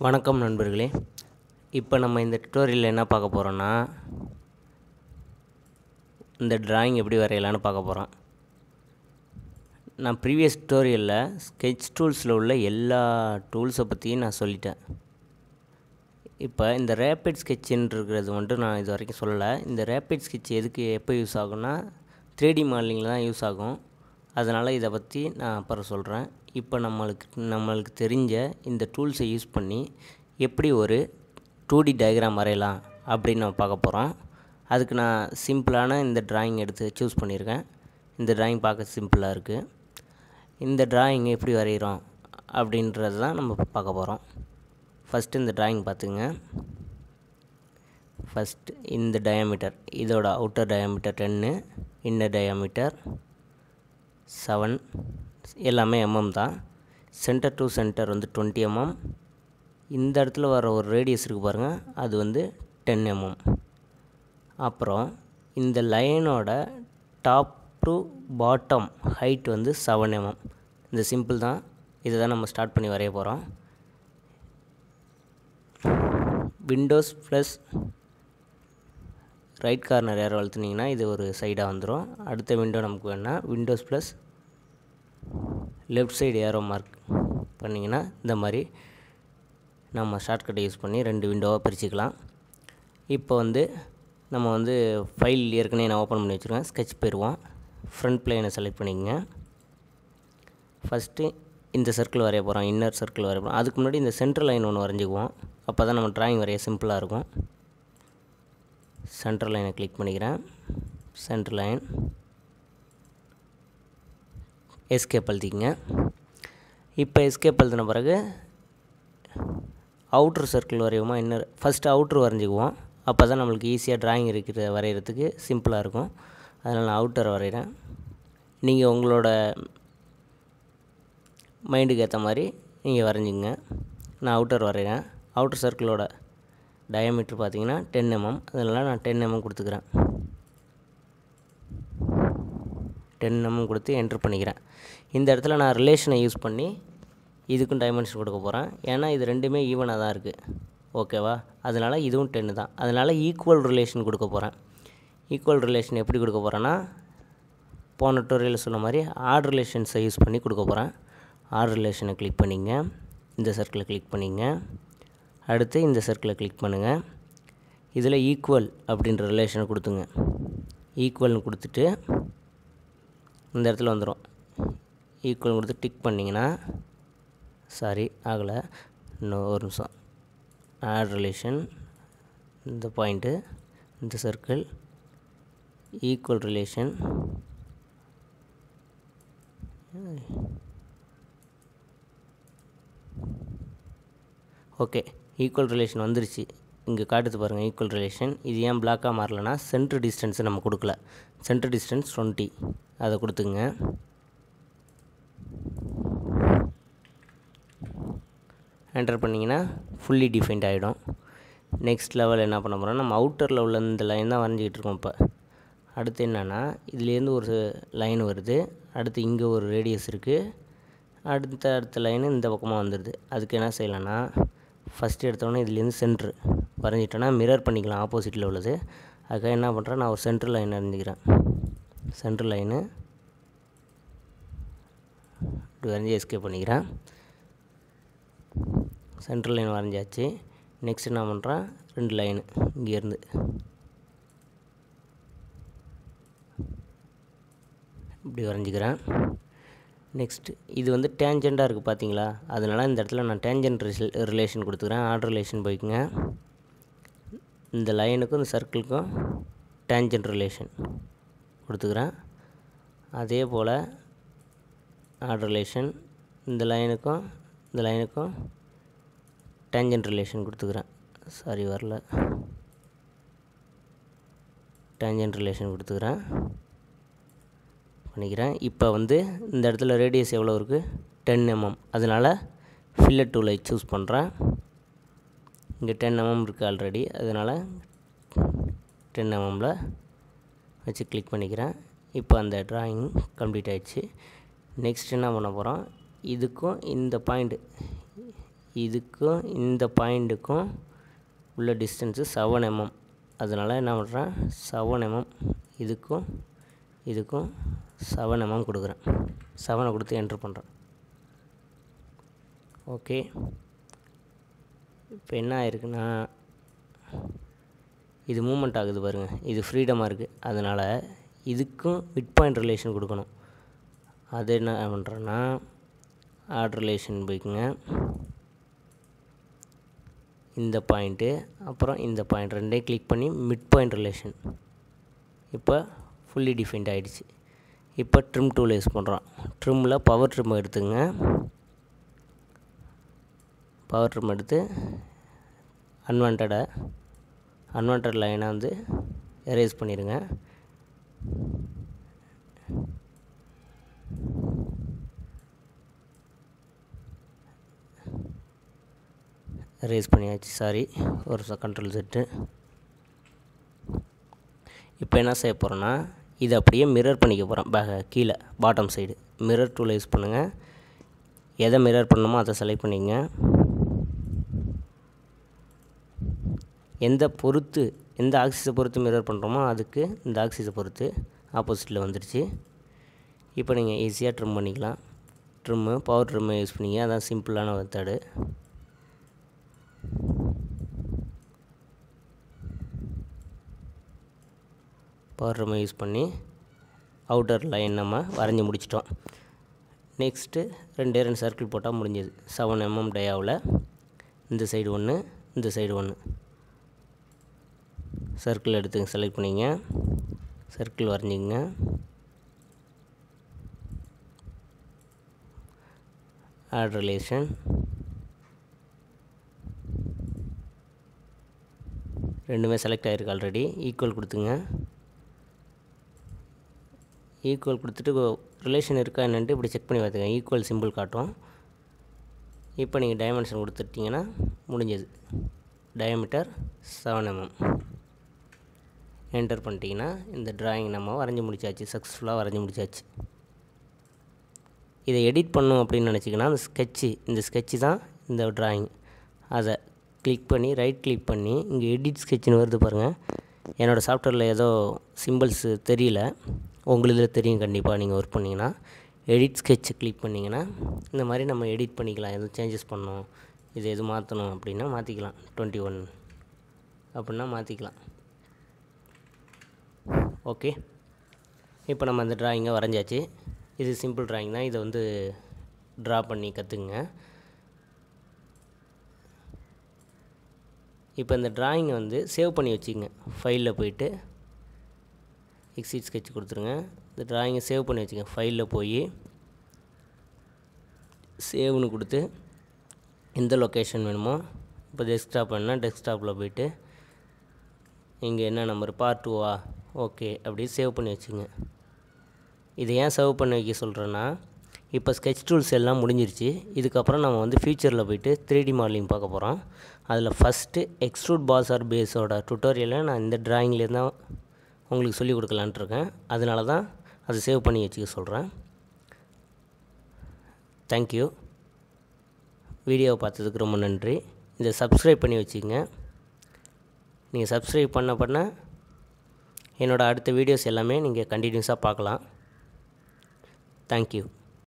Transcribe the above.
வணக்கம் நண்பர்களே இப்போ நம்ம இந்த டுட்டோரியலில் என்ன பார்க்க போகிறோன்னா இந்த டிராயிங் எப்படி வரையலான்னு பார்க்க போகிறோம் நான் ப்ரீவியஸ் டுட்டோரியலில் ஸ்கெட்ச் டூல்ஸில் உள்ள எல்லா டூல்ஸை பற்றியும் நான் சொல்லிட்டேன் இப்போ இந்த ரேப்பிட் ஸ்கெட்சுன்னு இருக்கிறது வந்துட்டு நான் இது வரைக்கும் சொல்லலை இந்த ரேப்பிட் ஸ்கெட்ச் எதுக்கு எப்போ யூஸ் ஆகும்னா த்ரீ டி மாடலிங்கில் தான் யூஸ் ஆகும் அதனால் இதை பற்றி நான் அப்புறம் சொல்கிறேன் இப்போ நம்மளுக்கு நம்மளுக்கு தெரிஞ்ச இந்த டூல்ஸை யூஸ் பண்ணி எப்படி ஒரு டூ டி டயக்ராம் வரையலாம் அப்படின்னு நம்ம பார்க்க போகிறோம் அதுக்கு நான் சிம்பிளான இந்த டிராயிங் எடுத்து சூஸ் பண்ணியிருக்கேன் இந்த டிராயிங் பார்க்க சிம்பிளாக இருக்குது இந்த டிராயிங் எப்படி வரைகிறோம் அப்படின்றது தான் நம்ம பார்க்க போகிறோம் ஃபஸ்ட்டு இந்த டிராயிங் பார்த்துங்க ஃபஸ்ட் இந்த டயாமீட்டர் இதோட அவுட்டர் டயாமீட்டர் டென்னு இன்னர் டயாமீட்டர் செவன் எல்லாமே எம்எம் தான் சென்டர் டு சென்டர் வந்து டுவெண்ட்டி எம்எம் இந்த இடத்துல வர ஒரு ரேடியஸ் இருக்குது பாருங்கள் அது வந்து டென் எம்எம் அப்புறம் இந்த லைனோட டாப் டு பாட்டம் ஹைட் வந்து செவன் எம்எம் இந்த சிம்பிள் தான் இதை தான் நம்ம ஸ்டார்ட் பண்ணி வரைய போகிறோம் Windows plus right corner arrow அழுத்துனீங்கன்னா இது ஒரு சைடாக வந்துடும் அடுத்த விண்டோ நமக்கு வேணால் Windows plus left side arrow mark பண்ணிங்கன்னா இந்த மாதிரி நம்ம ஷார்ட்கட்டை யூஸ் பண்ணி ரெண்டு விண்டோவாக பிரிச்சுக்கலாம் இப்போ வந்து நம்ம வந்து ஃபைல் ஏற்கனவே நான் ஓப்பன் பண்ணி வச்சுருக்கேன் ஸ்கெட்ச் போயிடுவோம் ஃப்ரண்ட் பிளேனை செலக்ட் பண்ணிக்கங்க ஃபஸ்ட்டு இந்த சர்க்கிள் வரைய போகிறோம் இன்னர் சர்க்கிள் வரைய போகிறோம் அதுக்கு முன்னாடி இந்த சென்ட்ரல் லைன் ஒன்று வரைஞ்சிக்குவோம் அப்போ தான் நம்ம ட்ராயிங் வரைய சிம்பிளாக இருக்கும் சென்ட்ரல் லைனை கிளிக் பண்ணிக்கிறேன் சென்ட்ரல் லைன் எஸ்கேப் அழுத்திக்கங்க இப்போ எஸ்கேப் அழுத்தின பிறகு அவுட்ரு சர்க்கிள் வரையுமா இன்னர் ஃபஸ்ட்டு அவுட்ரு வரைஞ்சிக்குவோம் அப்போ தான் நம்மளுக்கு ஈஸியாக ட்ராயிங் இருக்கிற வரைகிறதுக்கு சிம்பிளாக இருக்கும் அதனால் நான் அவுட்டர் வரைகிறேன் நீங்கள் உங்களோட மைண்டுக்கு ஏற்ற மாதிரி நீங்கள் வரைஞ்சிங்க நான் அவுட்டர் வரைகிறேன் அவுட்டர் சர்க்கிளோட டயமீட்ரு பார்த்தீங்கன்னா டென் எம்எம் அதனால் நான் டென் எம்எம் கொடுத்துக்கிறேன் டென் எம்எம் கொடுத்து என்ட்ரு பண்ணிக்கிறேன் இந்த இடத்துல நான் ரிலேஷனை யூஸ் பண்ணி இதுக்கும் டைமென்ஷன் கொடுக்க போகிறேன் ஏன்னா இது ரெண்டுமே ஈவனாக தான் இருக்குது ஓகேவா அதனால் இதுவும் டென்னு தான் அதனால் ஈக்குவல் ரிலேஷன் கொடுக்க போகிறேன் ஈக்குவல் ரிலேஷன் எப்படி கொடுக்க போகிறேன்னா போன டூரியலில் சொன்ன மாதிரி ஆட் ரிலேஷன்ஸை யூஸ் பண்ணி கொடுக்க போகிறேன் ஆட் ரிலேஷனை கிளிக் பண்ணிங்க இந்த சர்க்கிளை கிளிக் பண்ணிங்க அடுத்து இந்த சர்க்கிளை கிளிக் பண்ணுங்கள் இதில் ஈக்குவல் அப்படின்ற ரிலேஷனை கொடுத்துங்க ஈக்குவல்னு கொடுத்துட்டு இந்த இடத்துல வந்துடும் ஈக்குவல் கொடுத்து டிக் பண்ணிங்கன்னா சாரி ஆகலை இன்னும் ஒரு நிமிஷம் ஆட் ரிலேஷன் இந்த பாயிண்ட்டு இந்த circle equal relation okay equal relation வந்துருச்சு இங்கே காட்டுது பாருங்கள் ஈக்குவல் ரிலேஷன் இது ஏன் பிளாக்காக மாறலன்னா சென்ட்ரு டிஸ்டன்ஸை நம்ம கொடுக்கல சென்ட்ரு டிஸ்டன்ஸ் டுவெண்ட்டி அதை கொடுத்துங்க என்டர் பண்ணிங்கன்னா ஃபுல்லி டிஃபைன்ட் ஆகிடும் நெக்ஸ்ட் லெவல் என்ன பண்ண போகிறோம் நம்ம அவுட்டரில் உள்ள இந்த லைன் தான் வரைஞ்சிக்கிட்டு இருக்கோம் இப்போ அடுத்து என்னென்னா இதுலேருந்து ஒரு லைன் வருது அடுத்து இங்கே ஒரு ரேடியஸ் இருக்குது அடுத்த அடுத்த லைனு இந்த பக்கமாக வந்துடுது அதுக்கு என்ன செய்யலாம்னா ஃபஸ்ட்டு எடுத்தோடனே இதுலேருந்து சென்ட்ரு வரைஞ்சிட்டோன்னா மிரர் பண்ணிக்கலாம் ஆப்போசிட்டில் உள்ளது அதுக்காக என்ன பண்ணுறேன் நான் ஒரு சென்ட்ரு லைன் வரைஞ்சிக்கிறேன் சென்ட்ரு லைனு இப்படி வரைஞ்சி எஸ்கேப் பண்ணிக்கிறேன் சென்ட்ரல் லைன் வரைஞ்சாச்சு நெக்ஸ்ட் என்ன பண்ணுறேன் ரெண்டு லைனு இங்கேருந்து இப்படி வரைஞ்சிக்கிறேன் நெக்ஸ்ட் இது வந்து டேஞ்சண்ட்டாக இருக்குது பார்த்தீங்களா அதனால் இந்த இடத்துல நான் டேஞ்சன்ட் ரிலேஷன் கொடுத்துக்கிறேன் ஆர்டர் ரிலேஷன் போய்க்குங்க இந்த லைனுக்கும் இந்த சர்க்கிளுக்கும் டேஞ்சன்ட் ரிலேஷன் கொடுத்துக்கிறேன் அதே போல் ஆர்டர் ரிலேஷன் இந்த லைனுக்கும் இந்த லைனுக்கும் டேஞ்சன்ட் ரிலேஷன் கொடுத்துக்கிறேன் சாரி வரல டேஞ்சன்ட் ரிலேஷன் கொடுத்துக்கிறேன் பண்ணிக்கிறேன் இப்போ வந்து இந்த இடத்துல ரேடியஸ் எவ்வளோ இருக்குது டென் எம்எம் அதனால் ஃபில்லட் டூலை சூஸ் பண்ணுறேன் இங்கே டென் எம்எம் இருக்குது ஆல்ரெடி அதனால் டென் எம்எம்மில் வச்சு கிளிக் பண்ணிக்கிறேன் இப்போ அந்த ட்ராயிங் கம்ப்ளீட் ஆகிடுச்சு நெக்ஸ்ட் என்ன பண்ண போகிறோம் இதுக்கும் இந்த பாயிண்ட்டு இதுக்கும் இந்த பாயிண்ட்டுக்கும் உள்ள டிஸ்டன்ஸு செவன் எம்எம் அதனால் என்ன பண்ணுறேன் செவன் எம்எம் இதுக்கும் இதுக்கும் செவன் எம்எம் கொடுக்குறேன் செவனை கொடுத்து என்ட்ரு பண்ணுறேன் ஓகே இப்போ என்ன ஆயிருக்குன்னா இது மூமெண்ட் ஆகுது பாருங்கள் இது ஃப்ரீடமாக இருக்குது அதனால் இதுக்கும் மிட் பாயிண்ட் ரிலேஷன் கொடுக்கணும் அது என்ன பண்ணுறேன்னா ஆட் ரிலேஷன் போய்க்குங்க இந்த பாயிண்ட்டு அப்புறம் இந்த பாயிண்ட் ரெண்டையும் கிளிக் பண்ணி மிட் பாயிண்ட் ரிலேஷன் இப்போ ஃபுல்லி டிஃபைன்ட் ஆகிடுச்சு இப்போ ட்ரிம் டூல் யூஸ் பண்ணுறோம் ட்ரிம்மில் பவர் ட்ரிம் எடுத்துங்க பவர் ட்ரிம் எடுத்து அன்வான்டை அன்வான்ட் லைனை வந்து எரேஸ் பண்ணிடுங்க எரேஸ் பண்ணியாச்சு சாரி ஒரு கண்ட்ரோல் செட்டு இப்போ என்ன செய்ய போகிறோன்னா இதை அப்படியே மிரர் பண்ணிக்க போகிறோம் பே கீழே பாட்டம் சைடு மிரர் டூலை யூஸ் பண்ணுங்கள் எதை மிரர் பண்ணணுமோ அதை செலக்ட் பண்ணிங்க எந்த பொறுத்து எந்த ஆக்சிஸை பொறுத்து மிரர் பண்ணுறோமோ அதுக்கு இந்த ஆக்சிஸை பொறுத்து ஆப்போசிட்டில் வந்துடுச்சு இப்போ நீங்கள் ஈஸியாக ட்ரிம் பண்ணிக்கலாம் ட்ரிம்மு பவர் ட்ரிம்மு யூஸ் பண்ணிங்க அதான் சிம்பிளான மெத்தடு பவர் ட்ரிம்மை யூஸ் பண்ணி அவுட்டர் லைன் நம்ம வரைஞ்சி முடிச்சிட்டோம் நெக்ஸ்ட்டு ரெண்டே ரெண்டு சர்க்கிள் போட்டால் முடிஞ்சது செவன் எம்எம் டயாவில் இந்த சைடு ஒன்று இந்த சைடு ஒன்று சர்க்கிள் எடுத்து செலக்ட் பண்ணிங்க சர்க்கிள் வரைஞ்சிங்க ஆட் ரிலேஷன் ரெண்டுமே செலக்ட் ஆகிருக்கு ஆல்ரெடி ஈக்குவல் கொடுத்துங்க ஈக்குவல் கொடுத்துட்டு ரிலேஷன் இருக்கா என்னன்ட்டு இப்படி செக் பண்ணி பார்த்துங்க ஈக்குவல் சிம்பிள் காட்டும் இப்போ நீங்கள் டைமென்ஷன் கொடுத்துட்டிங்கன்னா முடிஞ்சது டயமீட்டர் செவன் எம்எம் என்டர் பண்ணிட்டீங்கன்னா இந்த ட்ராயிங் நம்ம வரைஞ்சி முடிச்சாச்சு சக்ஸஸ்ஃபுல்லாக வரைஞ்சி முடிச்சாச்சு இதை எடிட் பண்ணும் அப்படின்னு நினச்சிங்கன்னா அந்த ஸ்கெட்சு இந்த ஸ்கெட்சு தான் இந்த ட்ராயிங் அதை கிளிக் பண்ணி ரைட் கிளிக் பண்ணி இங்கே எடிட் ஸ்கெட்சுன்னு வருது பாருங்கள் என்னோடய சாஃப்ட்வேரில் ஏதோ சிம்பிள்ஸு தெரியல உங்களுக்கு தெரியும் கண்டிப்பாக நீங்கள் ஒர்க் பண்ணிங்கன்னா எடிட் ஸ்கெட்சை கிளிக் பண்ணிங்கன்னா இந்த மாதிரி நம்ம எடிட் பண்ணிக்கலாம் எதுவும் சேஞ்சஸ் பண்ணணும் இது எது மாற்றணும் அப்படின்னா மாற்றிக்கலாம் டுவெண்ட்டி ஒன் அப்படின்னா மாற்றிக்கலாம் ஓகே இப்போ நம்ம அந்த ட்ராயிங்கை வரைஞ்சாச்சு இது சிம்பிள் ட்ராயிங் தான் இதை வந்து ட்ரா பண்ணி கற்றுக்குங்க இப்போ இந்த ட்ராயிங்கை வந்து சேவ் பண்ணி வச்சுக்கங்க ஃபைலில் போயிட்டு எக்ஸிட் ஸ்கெட்ச் கொடுத்துருங்க இந்த ட்ராயிங்கை சேவ் பண்ணி வச்சுக்கங்க ஃபைலில் போய் சேவ்னு கொடுத்து எந்த லொக்கேஷன் வேணுமோ இப்போ டெஸ்க்டாப் வேணுன்னா டெஸ்க்டாப்பில் போயிட்டு இங்கே என்ன நம்பர் பார்ட் டூவா ஓகே அப்படி சேவ் பண்ணி வச்சுங்க இதை ஏன் சேவ் பண்ணி வைக்க சொல்கிறேன்னா இப்போ ஸ்கெட்ச் டூல்ஸ் எல்லாம் முடிஞ்சிருச்சு இதுக்கப்புறம் நம்ம வந்து ஃபியூச்சரில் போயிட்டு த்ரீ டி மாடலிங் பார்க்க போகிறோம் அதில் ஃபஸ்ட்டு எக்ஸ்ட்ரூட் பாஸ் ஆர் பேஸோட டுட்டோரியலை நான் இந்த ட்ராயிங்லேருந்து தான் உங்களுக்கு சொல்லிக் கொடுக்கலான்ட்டு இருக்கேன் அதனால தான் அதை சேவ் பண்ணி வச்சுக்க சொல்கிறேன் தேங்க்யூ வீடியோவை பார்த்ததுக்கு ரொம்ப நன்றி இதை சப்ஸ்கிரைப் பண்ணி வச்சுக்கங்க நீங்கள் சப்ஸ்கிரைப் பண்ண பண்ண என்னோடய அடுத்த வீடியோஸ் எல்லாமே நீங்கள் கண்டினியூஸாக பார்க்கலாம் தேங்க்யூ